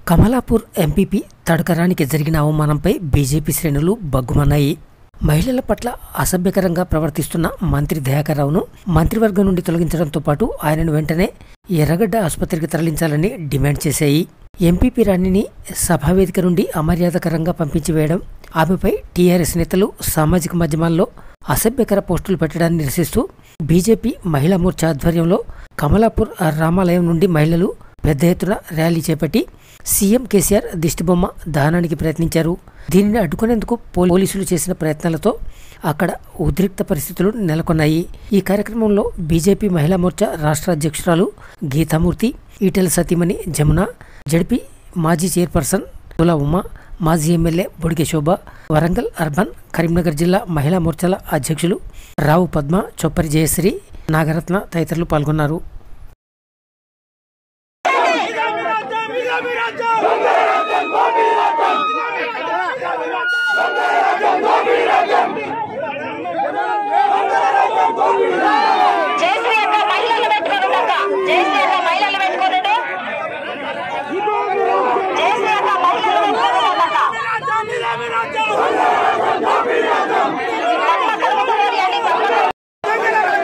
Kamalapur MPP తడకరానికి జరిగిన అవమానంపై BJP శ్రేణులు బగ్గుమన్నాయి మహిళల పట్ల అసభ్యకరంగా ప్రవర్తిస్తున్న మంత్రి దయాకర్ రావును మంత్రివర్గం నుండి తొలగించడంతో పాటు ఆయనను వెంటనే ఎర్రగడ్డ ఆసుపత్రికి తరలించాలని డిమాండ్ చేశాయి ఎంపీపీ రాణిని సభావేదిక నుండి అమర్యాదకరంగా పంపించి వేయడం ఆమెపై టీఆర్ఎస్ నేతలు సామాజిక మాధ్యమాల్లో అసభ్యకర పోస్టులు పెట్టడాన్ని నిరసిస్తూ బీజేపీ మహిళా మోర్చా ఆధ్వర్యంలో కమలాపూర్ రామాలయం నుండి మహిళలు పెద్ద ఎత్తున ర్యాలీ చేపట్టి సీఎం కేసీఆర్ దిష్టిబొమ్మ దహనానికి ప్రయత్నించారు దీనిని అడ్డుకునేందుకు పో- పోలీసులు చేసిన ప్రయత్నాలతో అక్కడ ఉద్రిక్త పరిస్థితులు నెలకొన్నాయి ఈ కార్యక్రమంలో బీజేపీ మహిళా మోర్చా రాష్ట్ర అధ్యక్షురాలు గీతామూర్తి ఈటెల సతీమణి జమున జడిపి మాజీ చైర్పర్సన్ తుల ఉమ మాజీ ఎమ్మెల్యే బొడిగె శోభ వరంగల్ అర్బన్ కరీంనగర్ జిల్లా మహిళా మోర్చాల అధ్యక్షులు రావు పద్మ చొప్పరి జయశ్రీ నాగరత్న తదితరులు పాల్గొన్నారు జయశ్రీ అక్క మహిళలు పెట్టుకోండి అక్క జయశ్రీ అక్క మహిళలు పెట్టుకోండి జయశ్రీ అక్క మహిళలు పెట్టుకోండి అక్క పక్కన ఉండండి అండి, పక్కన.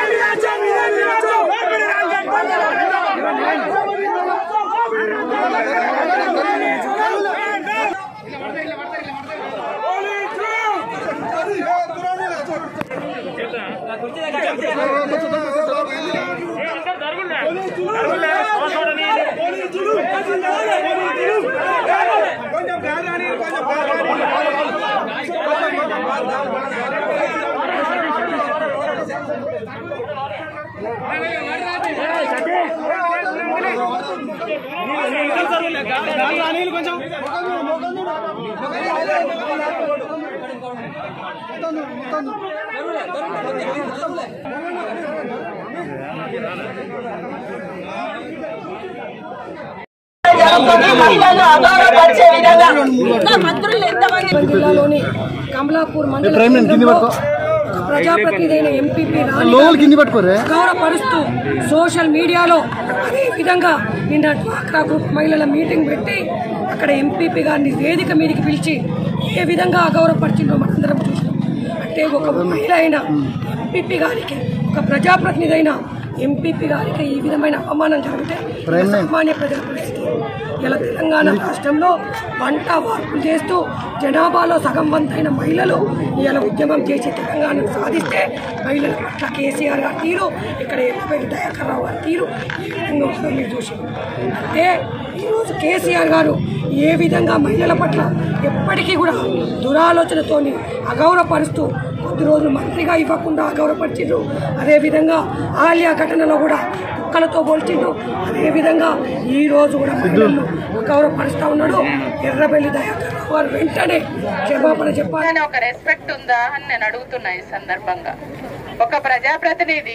మహిళలు అగౌరవపరిచే విధంగా ఇంకా మంత్రులు ఎంతమంది జిల్లాలోని కమలాపూర్ మండల కేంద్రంలో ఒక ప్రజాప్రతినిధి అయిన ఎంపీపీ రాణి లోపలికి కింది పట్టుకోరే గౌరవపరుస్తూ సోషల్ మీడియాలో అదే విధంగా నిన్న డ్వాక్రా గ్రూప్ మహిళల మీటింగ్ పెట్టి అక్కడ ఎంపీపీ గారిని వేదిక మీదకి పిలిచి ఏ విధంగా అగౌరవపరిచిందో మనందరం చూసినాం అంటే ఒక మహిళ అయిన ఎంపీపీ గారికి ఒక ప్రజాప్రతినిధి అయిన ఎంపీపీ గారికి ఈ విధమైన అవమానం జరిగితే సామాన్య ప్రజల పరిస్థితి ఇలా తెలంగాణ రాష్ట్రంలో వంట వార్పులు చేస్తూ జనాభాలో సగం వంతైన మహిళలు ఇలా ఉద్యమం చేసి తెలంగాణను సాధిస్తే మహిళల పట్ల కేసీఆర్ గారి తీరు ఇక్కడ ఎల్లిపోయిన దయాకర్ రావు గారి తీరు ఈ విధంగా ఉంటుందో మీరు చూసి అంటే ఈరోజు కేసీఆర్ గారు ఏ విధంగా మహిళల పట్ల ఎప్పటికీ కూడా దురాలోచనతోని అగౌరవపరుస్తూ కొద్ది రోజులు మంత్రిగా ఇవ్వకుండా అగౌరవపరిచిండ్రు అదేవిధంగా ఆలియా ఘటనలో కూడా కుక్కలతో పోల్చిండు అదేవిధంగా ఈ రోజు కూడా మహిళలను అగౌరవపరుస్తూ ఉన్నాడు ఎర్రబెల్లి దయాకర్ రావు గారు వెంటనే క్షమాపణ చెప్పాలి అని ఒక రెస్పెక్ట్ ఉందా అని నేను అడుగుతున్నా ఈ సందర్భంగా ఒక ప్రజాప్రతినిధి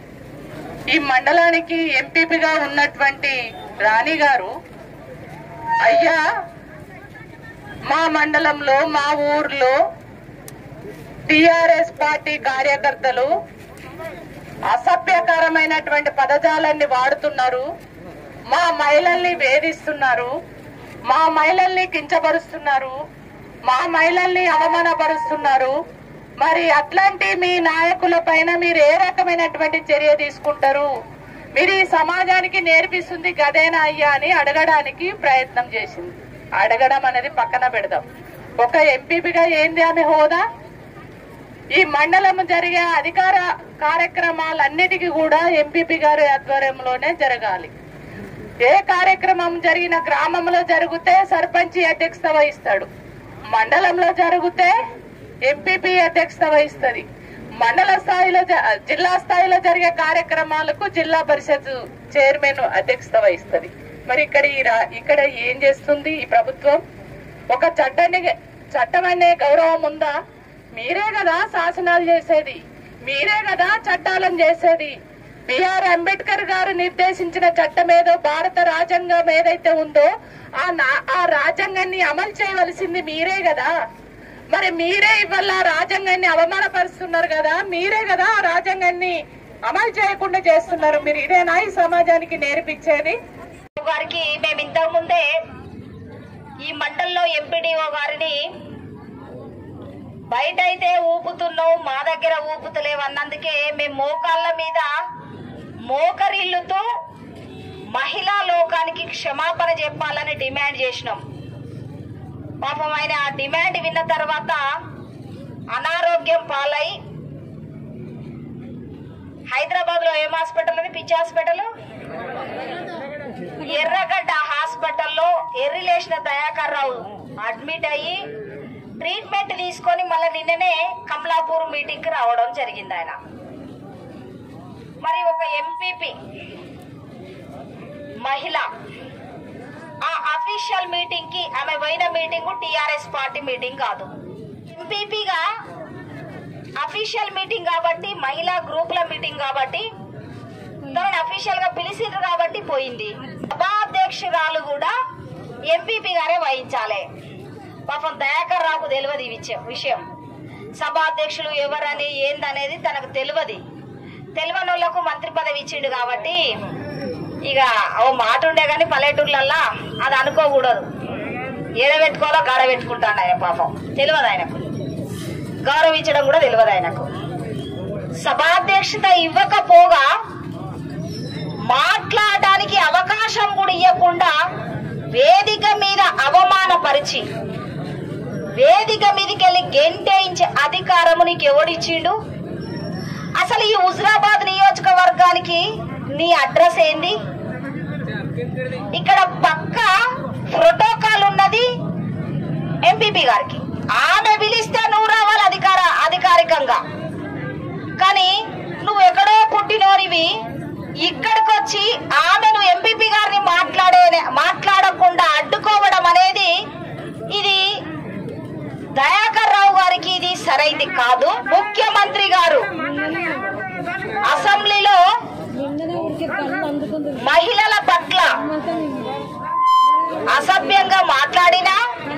ఈ మండలానికి ఎంపీపీగా ఉన్నటువంటి రాణి గారు అయ్యా మా మండలంలో మా ఊర్లో టిఆర్ఎస్ పార్టీ కార్యకర్తలు అసభ్యకరమైనటువంటి పదజాలాన్ని వాడుతున్నారు మా మహిళల్ని వేధిస్తున్నారు మా మహిళల్ని కించపరుస్తున్నారు మా మహిళల్ని అవమానపరుస్తున్నారు మరి అట్లాంటి మీ నాయకుల పైన మీరు ఏ రకమైనటువంటి చర్య తీసుకుంటారు మీరు ఈ సమాజానికి నేర్పిస్తుంది గదేనా అయ్యా అని అడగడానికి ప్రయత్నం చేసింది అడగడం అనేది పక్కన పెడదాం ఒక ఎంపీపీగా ఏంది ఆమె హోదా ఈ మండలం జరిగే అధికార కార్యక్రమాలన్నిటికీ కూడా ఎంపీపీ గారి ఆధ్వర్యంలోనే జరగాలి ఏ కార్యక్రమం జరిగిన గ్రామంలో జరిగితే సర్పంచి అధ్యక్షత వహిస్తాడు మండలంలో జరిగితే ఎంపీపీ అధ్యక్షత వహిస్తుంది మండల స్థాయిలో జ- జిల్లా స్థాయిలో జరిగే కార్యక్రమాలకు జిల్లా పరిషత్ చైర్మన్ అధ్యక్షత వహిస్తుంది మరి ఇక్కడ ఈ రా- ఇక్కడ ఏం చేస్తుంది ఈ ప్రభుత్వం ఒక చట్టాన్ని చట్టం అనే గౌరవం ఉందా మీరే కదా శాసనాలు చేసేది మీరే కదా చట్టాలను చేసేది బిఆర్ అంబేద్కర్ గారు నిర్దేశించిన చట్టం ఏదో భారత రాజ్యాంగం ఏదైతే ఉందో ఆ నా- ఆ రాజ్యాంగాన్ని అమలు చేయవలసింది మీరే కదా మరి మీరే ఇవాళ రాజ్యాంగాన్ని అవమానపరుస్తున్నారు కదా మీరే కదా ఆ రాజ్యాంగాన్ని అమలు చేయకుండా చేస్తున్నారు మీరు ఇదేనా ఈ సమాజానికి నేర్పించేది గారికి మేము ఇంతకు ముందే ఈ మండల్లో ఎంపీడీఓ గారిని బయట అయితే ఊపుతున్నావు మా దగ్గర ఊపుతలేవు అన్నందుకే మేము మోకాళ్ళ మీద మోకరిల్లుతో మహిళా లోకానికి క్షమాపణ చెప్పాలని డిమాండ్ చేసినాం పాపం ఆయన ఆ డిమాండ్ విన్న తర్వాత అనారోగ్యం పాలై హైదరాబాద్ లో ఏం హాస్పిటల్ అది పిచ్చి హాస్పిటల్ ఎర్రగడ్డ హాస్పిటల్లో ఎర్రిలేసిన దయాకర్ రావు అడ్మిట్ అయ్యి ట్రీట్మెంట్ తీసుకొని మళ్ళీ నిన్ననే కమలాపూర్ మీటింగ్ కి రావడం జరిగింది ఆయన మరి ఒక ఎంపీపీ మహిళ ఆ అఫీషియల్ మీటింగ్ కి ఆమె పోయిన మీటింగ్ టిఆర్ఎస్ పార్టీ మీటింగ్ కాదు ఎంపీపీగా అఫీషియల్ మీటింగ్ కాబట్టి మహిళా గ్రూపుల మీటింగ్ కాబట్టి తనని అఫీషియల్ గా పిలిచిండ్రు కాబట్టి పోయింది సభాధ్యక్షురాలు కూడా ఎంపీపీ గారే వహించాలి పాపం దయాకర్ రావుకు తెలియదు ఈ విషయం విషయం సభాధ్యక్షులు ఎవరని ఏందనేది తనకు తెలియదు తెలియని వాళ్ళకు మంత్రి పదవి ఇచ్చిండు కాబట్టి ఇక ఓ మాట ఉండే కానీ పల్లెటూర్లల్లా అది అనుకోకూడదు ఏడబెట్టుకోవాలో గాడ పెట్టుకుంటాడు ఆయన పాపం తెలియదు ఆయనకు గౌరవించడం కూడా తెలియదు ఆయనకు సభాధ్యక్షత ఇవ్వకపోగా మాట్లాడడానికి అవకాశం కూడా ఇవ్వకుండా వేదిక మీద అవమానపరిచి వేదిక మీదకి వెళ్ళి గెంటేయించే అధికారము నీకు ఎవడిచ్చిండు అసలు ఈ హుజరాబాద్ నియోజకవర్గానికి నీ అడ్రస్ ఏంది ఇక్కడ పక్క ప్రోటోకాల్ ఉన్నది ఎంపీపీ గారికి ఆమె పిలిస్తే నువ్వు రావాలి అధికార అధికారికంగా కానీ నువ్వు ఎక్కడో పుట్టినోరివి ఇక్కడికి వచ్చి ఆమెను ఎంపీపీ గారిని మాట్లాడే మాట్లాడకుండా అడ్డుకోవడం అనేది ఇది దయాకర్ రావు గారికి ఇది సరైంది కాదు ముఖ్యమంత్రి గారు అసెంబ్లీలో మహిళల పట్ల అసభ్యంగా మాట్లాడినా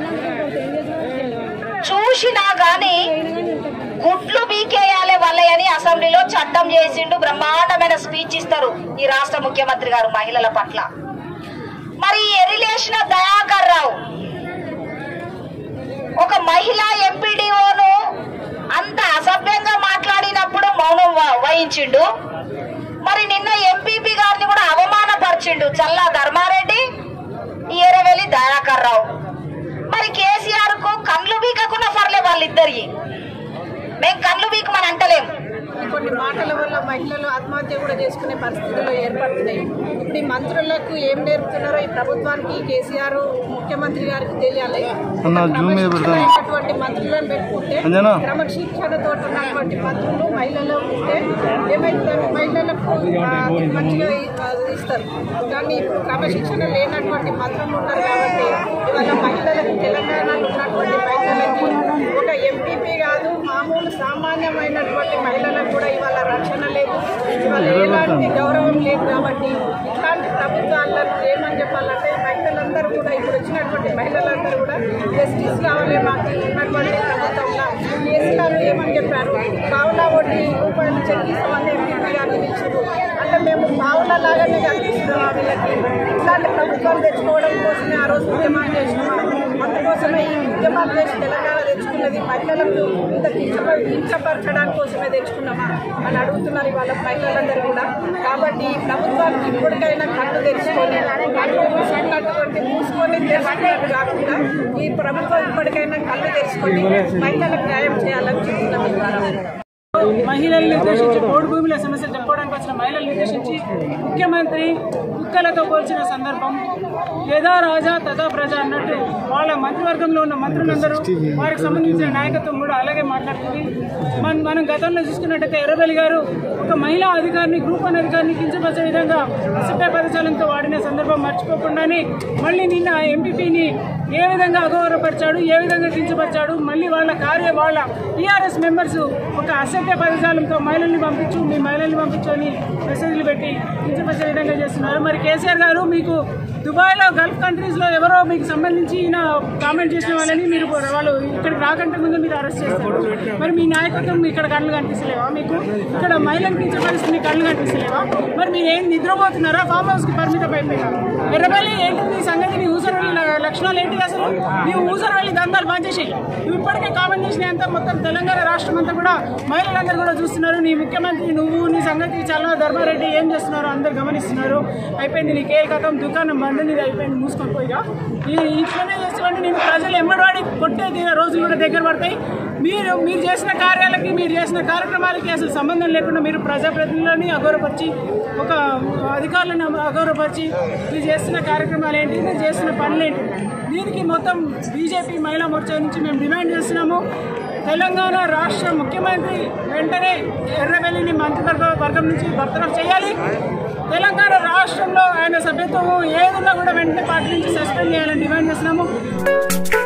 చూసినా గాని గుడ్లు బీకేయాలి వాళ్ళని అసెంబ్లీలో చట్టం చేసిండు బ్రహ్మాండమైన స్పీచ్ ఇస్తారు ఈ రాష్ట్ర ముఖ్యమంత్రి గారు మహిళల పట్ల మరి ఎరిలేసిన దయాకర్ రావు ఒక మహిళా ఎంపీడీఓను అంత అసభ్యంగా మాట్లాడినప్పుడు మౌనం వ- వహించిండు మరి నిన్న ఎంపీపీ గారిని కూడా అవమానపరిచిండు చల్లా ధర్మారెడ్డి ఈ ఎరవెల్లి దయాకర్ రావు మరి కేసీఆర్ కు కండ్లు బీకకుండా పర్లే వాళ్ళిద్దరి మేం కండ్లు బీకమని అంటలేం కొన్ని మాటల వల్ల మహిళలు ఆత్మహత్య కూడా చేసుకునే పరిస్థితులు ఏర్పడుతున్నాయి ఇప్పుడు ఈ మంత్రులకు ఏం నేర్పుతున్నారో ఈ ప్రభుత్వానికి ఈ కేసీఆర్ ముఖ్యమంత్రి గారికి తెలియాలి అన్న, జూమ్ మీద పెడతాను. క్రమశిక్షణమైనటువంటి మంత్రులను పెట్టుకుంటే అంజనా? క్రమశిక్షణతో ఉన్నటువంటి మంత్రులు మహిళలు ఉంటే ఏమైతుందంటే మహిళలకు ఆ, మంచిగా ఇ- ఆ, ఇస్తారు కానీ ఇప్పుడు క్రమశిక్షణ లేనటువంటి మంత్రులు ఉన్నారు కాబట్టి ఇవాళ మహిళలకు తెలంగాణలో ఉన్నటువంటి మహిళలకి ఒక ఎంపీపీ కాదు మామూలు సామాన్యమైనటువంటి మహిళలకు కూడా ఇవాళ రక్షణ లేదు ఇవాళ ఎలాంటి గౌరవం లేదు కాబట్టి ఇట్లాంటి ప్రభుత్వాలను ఏమని చెప్పాలంటే మహిళలందరూ కూడా ఇప్పుడు వచ్చినటువంటి మహిళలందరూ కూడా జస్టిస్ కావాలి మాకు ఉన్నటువంటి ప్రభుత్వంలో కేసీఆర్ ఏమని చెప్పారు పావులా వడ్డీ రూపాయలు చెల్లిస్తామని ఎంపీ గారు పిలిచారు అంటే మేము పావుల లాగానే కనిపిస్తున్నాం వీళ్ళకి ఇట్లాంటి ప్రభుత్వాలు తెచ్చుకోవడం కోసమే ఆ రోజు ఉద్యమాలు చేసినామా అందుకోసమే ఈ ఉద్యమాలు చేసి తెలంగాణ తెచ్చుకున్నది మహిళలకు ఇంత కించప కించపరచడానికి కోసమే తెచ్చుకున్నామా అని అడుగుతున్నారు ఇవాళ మహిళలందరూ కూడా కాబట్టి ఈ ప్రభుత్వానికి ఇప్పటికైనా కళ్ళు తెరుచుకొని కళ్ళు మూసుకున్నటువంటి మూసుకొని తెరుచుకున్నట్టు కాకుండా ఈ ప్రభుత్వం ఇప్పటికైనా కళ్ళు తెరుచుకొని మహిళలకు న్యాయం చేయాలని చెప్తున్నాం ఈ ద్వారా మహిళల్ని ఉద్దేశించి పోడు భూముల సమస్యలు చెప్పుకోవడానికి వచ్చిన మహిళల్ని ఉద్దేశించి ముఖ్యమంత్రి కుక్కలతో పోల్చిన సందర్భం యథా రాజా తథా ప్రజ అన్నట్టు వాళ్ళ మంత్రివర్గంలో ఉన్న మంత్రులందరూ వారికి సంబంధించిన నాయకత్వం కూడా అలాగే మాట్లాడుతుంది మన మనం గతంలో చూసుకున్నట్టయితే ఎర్రబెల్లి గారు ఒక మహిళా అధికారిని గ్రూప్ వన్ అధికారిని కించపరిచే విధంగా అసభ్య పదజాలంతో వాడిన సందర్భం మర్చిపోకుండానే మళ్ళీ నిన్న ఎంపీపీని ఏ విధంగా అగౌరవపరిచాడు ఏ విధంగా కించపరిచాడు మళ్ళీ వాళ్ళ కార్య వాళ్ళ టీఆర్ఎస్ మెంబర్స్ ఒక అసభ్య పదజాలంతో మహిళల్ని పంపించు మీ మహిళల్ని పంపించు అని మెసేజ్లు పెట్టి కించపరిచే విధంగా చేస్తున్నారు మరి కేసీఆర్ గారు మీకు దుబాయ్లో గల్ఫ్ కంట్రీస్లో ఎవరో మీకు సంబంధించి ఈయన కామెంట్ చేసిన వాళ్ళని మీరు వాళ్ళు ఇక్కడికి రాకంటే ముందు మీరు అరెస్ట్ చేస్తారు మరి మీ నాయకత్వం ఇక్కడ కళ్ళు కనిపిస్తలేవా మీకు ఇక్కడ మహిళలు కించపరిస్తే మీ కళ్ళు కనిపిస్తలేవా మరి మీరు ఏం నిద్రపోతున్నారా ఫామ్ హౌస్కి పరిమితం అయిపోయినారు ఎర్రబెల్లి ఏంటి నీ సంగతి నీ ఊసరవెల్లి ల- లక్షణాలు ఏంటి అసలు నీ ఊసరవెల్లి దందాలు పనిచేసాయి నువ్వు ఇప్పటికే కామెంట్ చేసిన అంతా మొత్తం తెలంగాణ రాష్ట్రం అంతా కూడా మహిళలందరూ కూడా చూస్తున్నారు నీ ముఖ్యమంత్రి నువ్వు నీ సంగతి చల్ల ధర్మారెడ్డి ఏం చేస్తున్నారు అందరు గమనిస్తున్నారు అయిపోయింది నీకు ఏ కథం దుకాణం బండి నీది అయిపోయింది మూసుకొని పోయిగా ఈ ఇట్లనే చేసేవాడిని నేను ప్రజలు ఎమ్మడివాడి కొట్టే తీరే రోజులు కూడా దగ్గర పడతాయి మీరు మీరు చేసిన కార్యాలకి మీరు చేసిన కార్యక్రమాలకి అసలు సంబంధం లేకుండా మీరు ప్రజాప్రతినిధులని అగౌరవపరిచి ఒక అధికారులను అగౌరవపరిచి మీరు చేస్తున్న కార్యక్రమాలు ఏంటి మీరు చేస్తున్న పనులు ఏంటి దీనికి మొత్తం బీజేపీ మహిళా మోర్చా నుంచి మేము డిమాండ్ చేస్తున్నాము తెలంగాణ రాష్ట్ర ముఖ్యమంత్రి వెంటనే ఎర్రబెల్లిని మంత్రివర్గ వర్గం నుంచి బర్తరఫ్ చేయాలి తెలంగాణ రాష్ట్రంలో ఆయన సభ్యత్వం ఏదున్నా కూడా వెంటనే పార్టీ నుంచి సస్పెండ్ చేయాలని డిమాండ్ చేస్తున్నాము